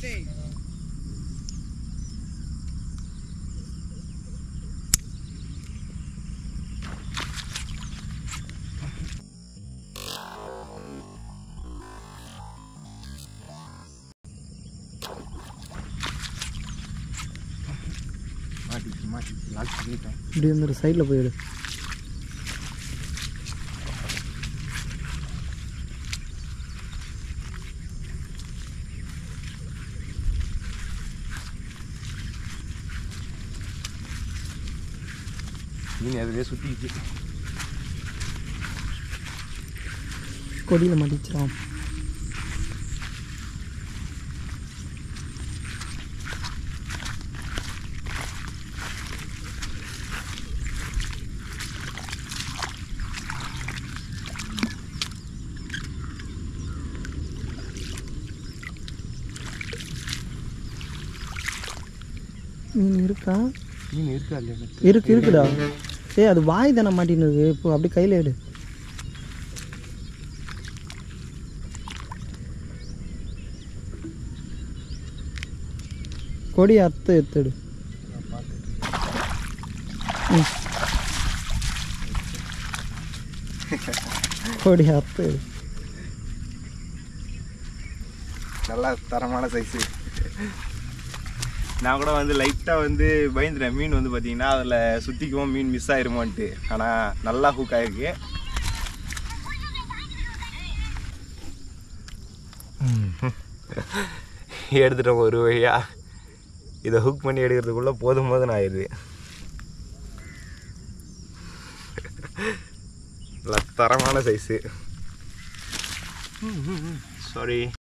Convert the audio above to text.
மாட்டிச்சு மாட்டிச்சு lock பண்ணிட்டேன் இப்படி வந்துடு சைடில் போயிடு மீன் அதுலேயே சுற்றிக்கிச்சு கொடியில் மாட்டிச்சிடும் மீன் இருக்கா மீன் இருக்கா இல்லையா எனக்கு இருக்கு இருக்குடா ஏய் அது வாய் தானே மாட்டின்னு இருக்கு இப்போ அப்படியே கையில் எடு கொடி அத்து எத்துடு ம். கொடி அத்து எடு. நல்லா தரமான சைஸு நான் கூட வந்து லைட்டாக வந்து பயந்துட்டேன் மீன் வந்து பார்த்தீங்கன்னா அதில் சுற்றிக்குவோம் மீன் மிஸ் ஆயிருமோன்ட்டு ஆனால் நல்லா ஹூக் ஆயிருக்கு எடுத்துட்டோம் ஒரு வழியா இதை ஹுக் பண்ணி எடுக்கிறதுக்குள்ளே போதும் போதும் ஆயிடுது நல்லா தரமான சைஸு சாரி